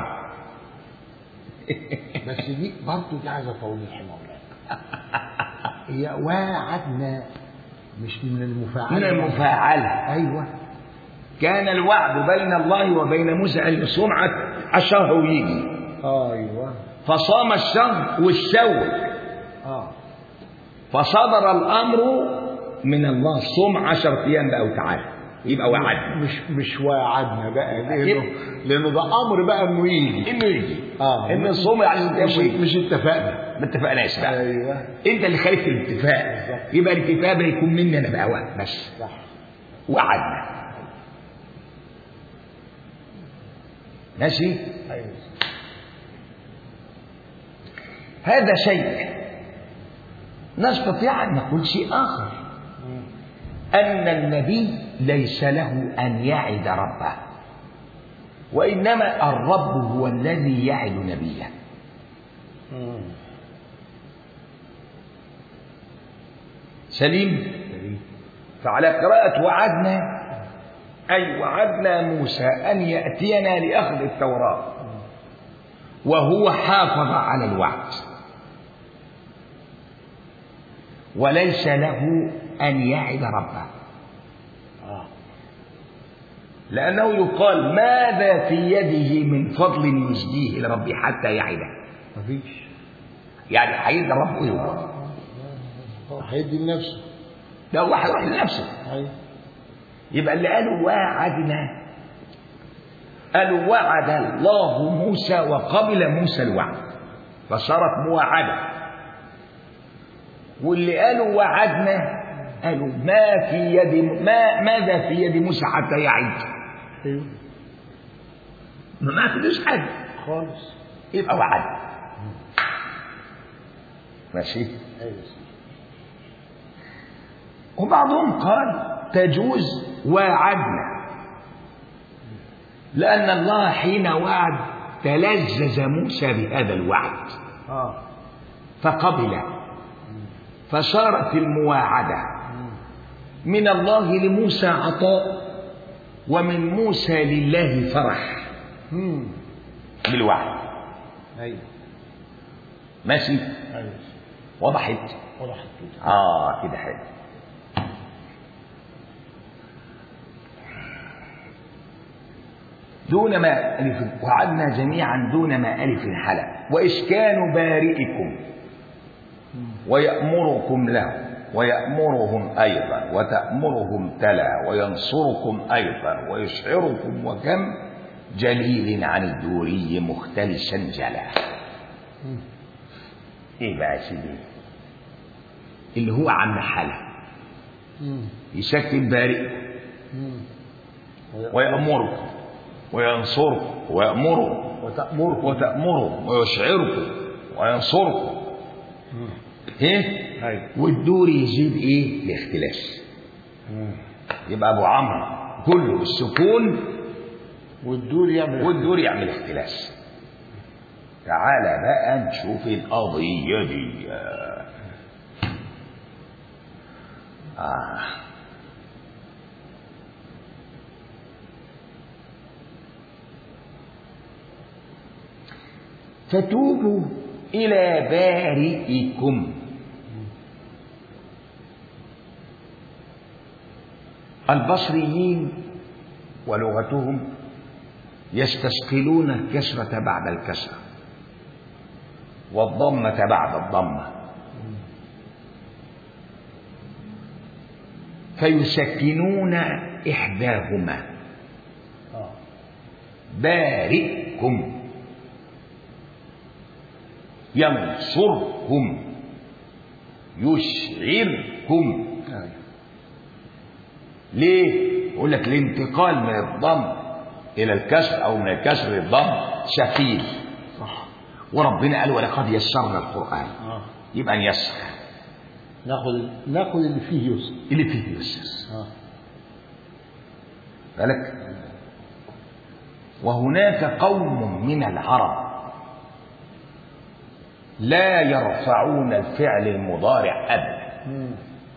[SPEAKER 1] بس دي برضه دي عايزه توضيح يا مولانا هي وعدنا مش من المفاعله
[SPEAKER 2] من المفاعله
[SPEAKER 1] ايوه
[SPEAKER 2] كان الوعد بين الله وبين موسى ان يصوم ع- الشهر ويجي
[SPEAKER 1] ايوه
[SPEAKER 2] فصام الشهر والشوك
[SPEAKER 1] اه
[SPEAKER 2] فصدر الامر من الله صوم عشر ايام بقى وتعالى يبقى وعد
[SPEAKER 1] مش مش وعدنا بقى لانه
[SPEAKER 2] يبقى-
[SPEAKER 1] لانه ده امر بقى انه يجي
[SPEAKER 2] انه يجي
[SPEAKER 1] اه
[SPEAKER 2] ان الصوم عشر ايام
[SPEAKER 1] مش
[SPEAKER 2] ويجي
[SPEAKER 1] مش اتفقنا
[SPEAKER 2] ما اتفقناش بقى
[SPEAKER 1] ايوه
[SPEAKER 2] انت اللي خالفت الاتفاق
[SPEAKER 1] بالظبط.
[SPEAKER 2] يبقى الاتفاق ده يكون مني انا بقى وعد بس
[SPEAKER 1] صح
[SPEAKER 2] وعدنا ماشي
[SPEAKER 1] ايوه
[SPEAKER 2] هذا شيء نستطيع ان نقول شيء اخر ان النبي ليس له ان يعد ربه وانما الرب هو الذي يعد نبيه
[SPEAKER 1] مم.
[SPEAKER 2] سليم فعلى قراءة وعدنا أي وعدنا موسى أن يأتينا لأخذ التوراة وهو حافظ على الوعد وليس له أن يعد ربه
[SPEAKER 1] اه
[SPEAKER 2] لأنه يقال ماذا في يده من فضل يسديه لربي حتى يعده
[SPEAKER 1] مفيش
[SPEAKER 2] يعني هيدي ربه إيه هو؟
[SPEAKER 1] هو هيدي لنفسه
[SPEAKER 2] ده هو هيروح لنفسه
[SPEAKER 1] ايوه
[SPEAKER 2] يبقى اللي قالوا وعدنا قالوا وعد الله موسى وقبل موسى الوعد فصارت مواعدة واللي قالوا وعدنا قالوا ما في يد ما ماذا في يد موسى حتى يعد
[SPEAKER 1] ايوه
[SPEAKER 2] ما ما فيش حاجة
[SPEAKER 1] خالص
[SPEAKER 2] يبقى وعد ماشي
[SPEAKER 1] ايوه
[SPEAKER 2] وبعضهم قال تجوز وعدنا لأن الله حين وعد تلذذ موسى بهذا الوعد
[SPEAKER 1] اه
[SPEAKER 2] فقبل فصارت المواعدة من الله لموسى عطاء ومن موسى لله فرح
[SPEAKER 1] امم
[SPEAKER 2] بالوعد
[SPEAKER 1] ايوه
[SPEAKER 2] ماشي
[SPEAKER 1] ايوه
[SPEAKER 2] وضحت
[SPEAKER 1] وضحت كده
[SPEAKER 2] اه كده حلو دون ما ألف وعدنا جميعا دون ما ألف حلق وإسكان بارئكم ويأمركم له ويأمرهم أيضا وتأمرهم تلا وينصركم أيضا ويشعركم وكم جليل عن الدوري مختلسا جلا ايه بقى يا سيدي اللي هو عم حلا
[SPEAKER 1] امم
[SPEAKER 2] يسكن بارئكم
[SPEAKER 1] امم
[SPEAKER 2] ويأمركم وينصركم ويأمركم
[SPEAKER 1] وتأمركم
[SPEAKER 2] وتأمرهم ويشعركم وينصركم ايه
[SPEAKER 1] أيوة.
[SPEAKER 2] والدور يزيد ايه الاختلاس يبقى ابو عمرو كله بالسكون
[SPEAKER 1] والدول يعمل
[SPEAKER 2] والدور يعمل اختلاس تعالى بقى نشوف القضية دي آه. فتوبوا إلى بارئكم البصريين ولغتهم يستثقلون الكسرة بعد الكسرة والضمة بعد الضمة فيسكنون إحداهما
[SPEAKER 1] آه.
[SPEAKER 2] بارئكم ينصركم يشعركم
[SPEAKER 1] أيوة.
[SPEAKER 2] ليه؟ يقول لك الانتقال من الضم إلى الكسر أو من الكسر للضم سفيل
[SPEAKER 1] صح
[SPEAKER 2] وربنا قال ولقد يسرنا القرآن
[SPEAKER 1] آه.
[SPEAKER 2] يبقى نيسر
[SPEAKER 1] ناخذ ناخذ اللي فيه يسر
[SPEAKER 2] اللي فيه يسر
[SPEAKER 1] آه.
[SPEAKER 2] بالك وهناك قوم من العرب لا يرفعون الفعل المضارع أبدا
[SPEAKER 1] مم.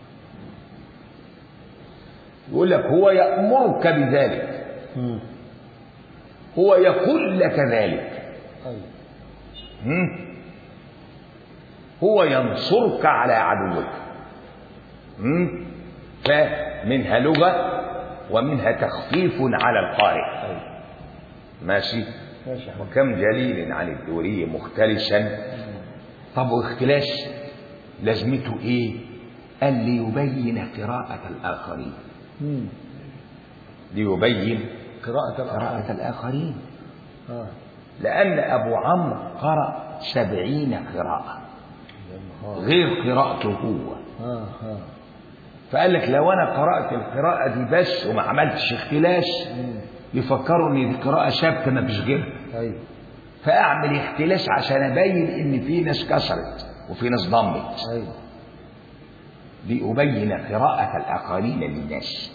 [SPEAKER 2] يقول لك هو يأمرك بذلك
[SPEAKER 1] مم.
[SPEAKER 2] هو يقول لك ذلك
[SPEAKER 1] أيوة.
[SPEAKER 2] مم؟ هو ينصرك على عدوك مم؟ فمنها لغة ومنها تخفيف على القارئ
[SPEAKER 1] أيوة.
[SPEAKER 2] ماشي
[SPEAKER 1] ماشي يا حبيبي.
[SPEAKER 2] وكم جليل عن الدوري مختلسا طب واختلاس لازمته ايه قال ليبين قراءة الآخرين
[SPEAKER 1] مم.
[SPEAKER 2] ليبين
[SPEAKER 1] قراءة الأخر
[SPEAKER 2] قراءة الآخرين
[SPEAKER 1] آه.
[SPEAKER 2] لأن أبو عمرو قرأ سبعين قراءة
[SPEAKER 1] آه.
[SPEAKER 2] غير قراءته هو
[SPEAKER 1] آه. آه.
[SPEAKER 2] فقال لك لو أنا قرأت القراءة دي بس وما عملتش اختلاس
[SPEAKER 1] مم.
[SPEAKER 2] يفكروا إن دي قراءة ثابتة ما فيش غيرها
[SPEAKER 1] أيوة.
[SPEAKER 2] فأعمل اختلاس عشان أبين إن في ناس كسرت وفي ناس ضمت
[SPEAKER 1] أيوة.
[SPEAKER 2] لأبين قراءة الآخرين للناس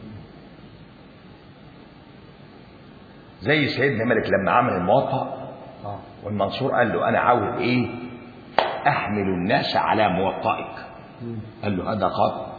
[SPEAKER 2] زي سيدنا مالك لما عمل الموطأ
[SPEAKER 1] آه.
[SPEAKER 2] والمنصور قال له أنا عاوز إيه أحمل الناس على موطئك
[SPEAKER 1] مم.
[SPEAKER 2] قال له هذا خط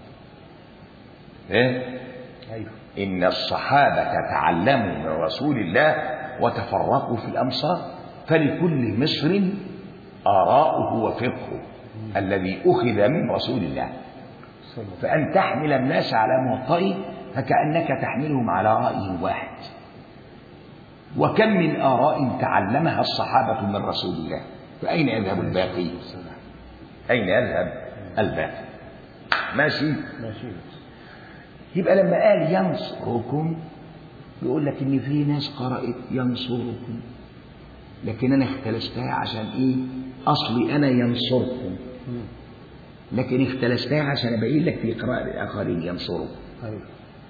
[SPEAKER 2] إيه
[SPEAKER 1] أيوة.
[SPEAKER 2] إن الصحابة تعلموا من رسول الله وتفرقوا في الأمصار فلكل مصر آراؤه وفقهه الذي أخذ من رسول الله
[SPEAKER 1] صلى الله
[SPEAKER 2] فأن تحمل الناس على موطئ فكأنك تحملهم على رأي واحد وكم من آراء تعلمها الصحابة من رسول الله فأين يذهب الباقي
[SPEAKER 1] وسلم.
[SPEAKER 2] أين يذهب الباقي ماشي
[SPEAKER 1] ماشي
[SPEAKER 2] يبقى لما قال ينصركم بيقول لك ان في ناس قرأت ينصركم لكن انا اختلستها عشان ايه اصلي انا ينصركم
[SPEAKER 1] مم.
[SPEAKER 2] لكن اختلستها عشان ابين لك في قراءة الاخرين ينصركم
[SPEAKER 1] أيوة.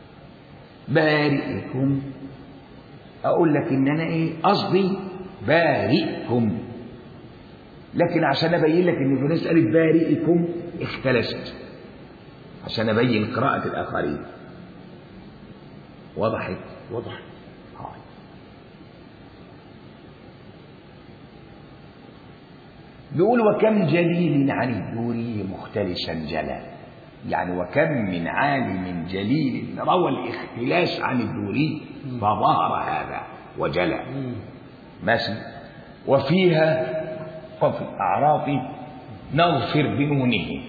[SPEAKER 2] بارئكم اقول لك ان انا ايه قصدي بارئكم لكن عشان ابين لك ان في ناس قالت بارئكم اختلست عشان ابين قراءة الاخرين وضحت
[SPEAKER 1] وضح
[SPEAKER 2] بيقول وكم جليل عن الدوري مختلسا جلا يعني وكم من عالم جليل روى الاختلاس عن الدوري فظهر هذا وجلى
[SPEAKER 1] مم.
[SPEAKER 2] ماشي وفيها وفي الأعراف نغفر بنونه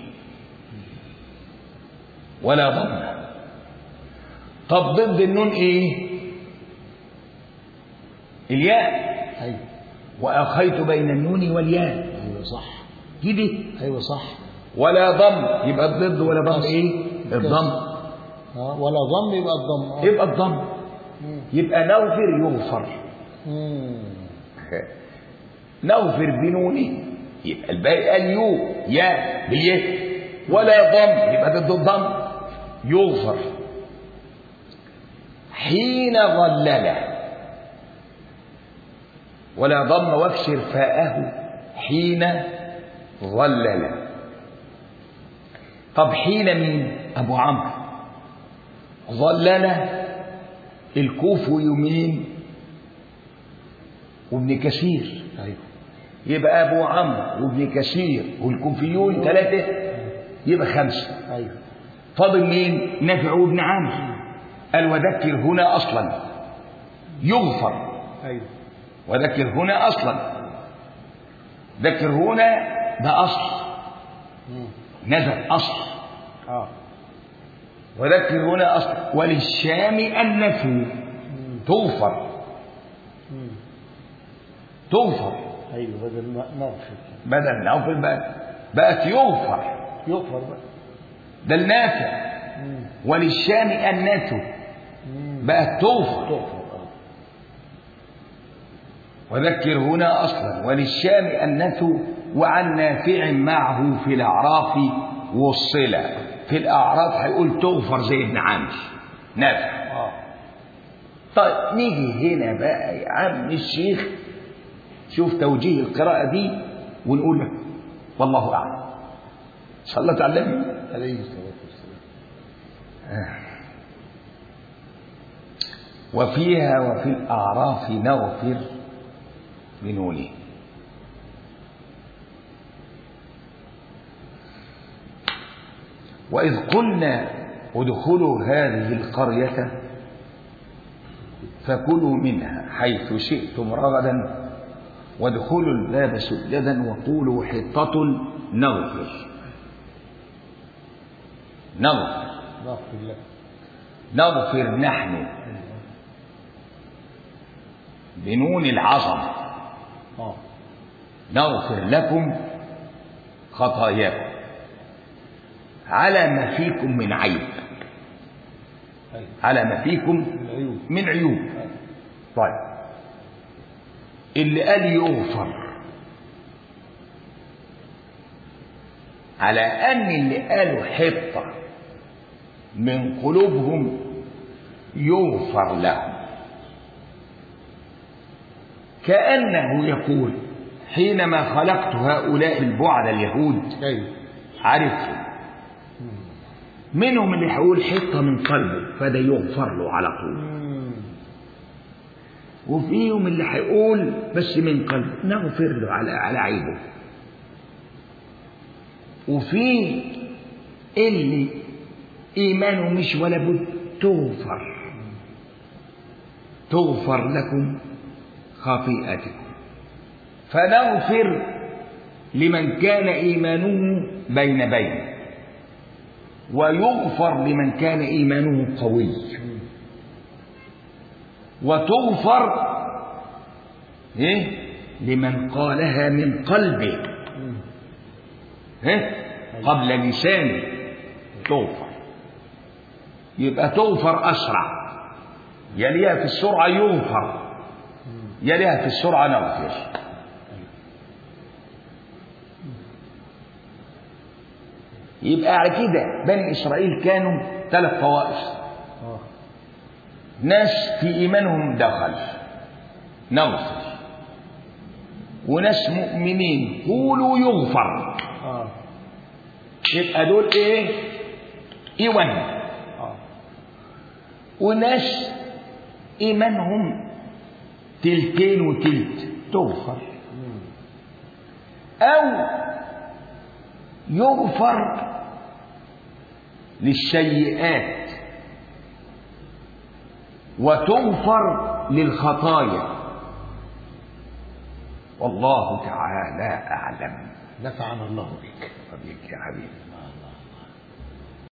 [SPEAKER 2] ولا ضمه طب ضد النون ايه الياء
[SPEAKER 1] أيوة.
[SPEAKER 2] وأخيت بين النون والياء
[SPEAKER 1] أيوة صح
[SPEAKER 2] كده
[SPEAKER 1] أيوة صح
[SPEAKER 2] ولا ضم يبقى الضد ولا ضم ايه الضم
[SPEAKER 1] آه. ولا ضم يبقى الضم آه.
[SPEAKER 2] يبقى الضم
[SPEAKER 1] مم.
[SPEAKER 2] يبقى نغفر يغفر
[SPEAKER 1] مم.
[SPEAKER 2] نغفر بنونه يبقى الباقي قال يو يا باليه ولا ضم يبقى ضد الضم يغفر حين ظلل ولا ضم واكسر فاءه حين ظلل طب حين مين ابو عمرو ظلنا الكوف يومين وابن كثير
[SPEAKER 1] ايوه
[SPEAKER 2] يبقى ابو عمرو وابن كثير والكوفيون ثلاثه يبقى خمسه
[SPEAKER 1] ايوه
[SPEAKER 2] فاضل مين نافع وابن عامر قال وذكر هنا اصلا يغفر
[SPEAKER 1] ايوه
[SPEAKER 2] وذكر هنا اصلا ذكر هنا ده اصل
[SPEAKER 1] مم.
[SPEAKER 2] نزل اصل
[SPEAKER 1] اه
[SPEAKER 2] وذكر هنا اصل وللشام النفي
[SPEAKER 1] مم.
[SPEAKER 2] تغفر
[SPEAKER 1] مم.
[SPEAKER 2] تغفر
[SPEAKER 1] ايوه بدل ما نغفر
[SPEAKER 2] بدل نوفل بقى بقت يغفر
[SPEAKER 1] يغفر بقى
[SPEAKER 2] ده النافع
[SPEAKER 1] مم.
[SPEAKER 2] وللشام النفي
[SPEAKER 1] مم.
[SPEAKER 2] بقت تغفر
[SPEAKER 1] تغفر اه
[SPEAKER 2] وذكر هنا اصلا وللشام النث وعن نافع معه في الاعراف والصله في الاعراف هيقول تغفر زي ابن عامر نافع
[SPEAKER 1] اه
[SPEAKER 2] طيب نيجي هنا بقى يا عم الشيخ شوف توجيه القراءه دي ونقول لك والله اعلم صلت على النبي
[SPEAKER 1] عليه الصلاه والسلام
[SPEAKER 2] وفيها وفي الأعراف نغفر بنونه وإذ قلنا ادخلوا هذه القرية فكلوا منها حيث شئتم رغدا وادخلوا الباب سجدا وقولوا حطة نغفر نغفر
[SPEAKER 1] نغفر لك
[SPEAKER 2] نغفر نحن
[SPEAKER 1] ايوه
[SPEAKER 2] بنون العظمة
[SPEAKER 1] اه
[SPEAKER 2] نغفر لكم خطاياكم على ما فيكم من عيب
[SPEAKER 1] ايوه
[SPEAKER 2] على ما فيكم
[SPEAKER 1] العيوب
[SPEAKER 2] من عيوب
[SPEAKER 1] أيوة.
[SPEAKER 2] طيب اللي قال يغفر على ان اللي قالوا حطه من قلوبهم يغفر لهم كانه يقول حينما خلقت هؤلاء البعد اليهود
[SPEAKER 1] ايوه
[SPEAKER 2] عرفت منهم اللي هيقول حته من قلبه فده يغفر له على طول
[SPEAKER 1] مم.
[SPEAKER 2] وفيهم اللي هيقول بس من قلبه نغفر له على على عيبه وفي اللي ايمانه مش ولا بد تغفر تغفر لكم خطيئتكم فنغفر لمن كان ايمانه بين بين ويغفر لمن كان ايمانه قوي وتغفر إيه؟ لمن قالها من قلبه
[SPEAKER 1] مم.
[SPEAKER 2] إيه؟ قبل لسانه تغفر يبقى تغفر أسرع يليها في السرعة يغفر يليها في السرعة نغفر يبقى على كده بني إسرائيل كانوا ثلاث طوائف
[SPEAKER 1] اه
[SPEAKER 2] ناس في إيمانهم دخل نغفر وناس مؤمنين قولوا يغفر
[SPEAKER 1] اه
[SPEAKER 2] يبقى دول ايه ايوان
[SPEAKER 1] اه
[SPEAKER 2] وناس ايمانهم تلتين وتلت تغفر
[SPEAKER 1] مم.
[SPEAKER 2] او يغفر للسيئات وتغفر للخطايا والله تعالى اعلم
[SPEAKER 1] نفعنا الله بك
[SPEAKER 2] ربك يا حبيبي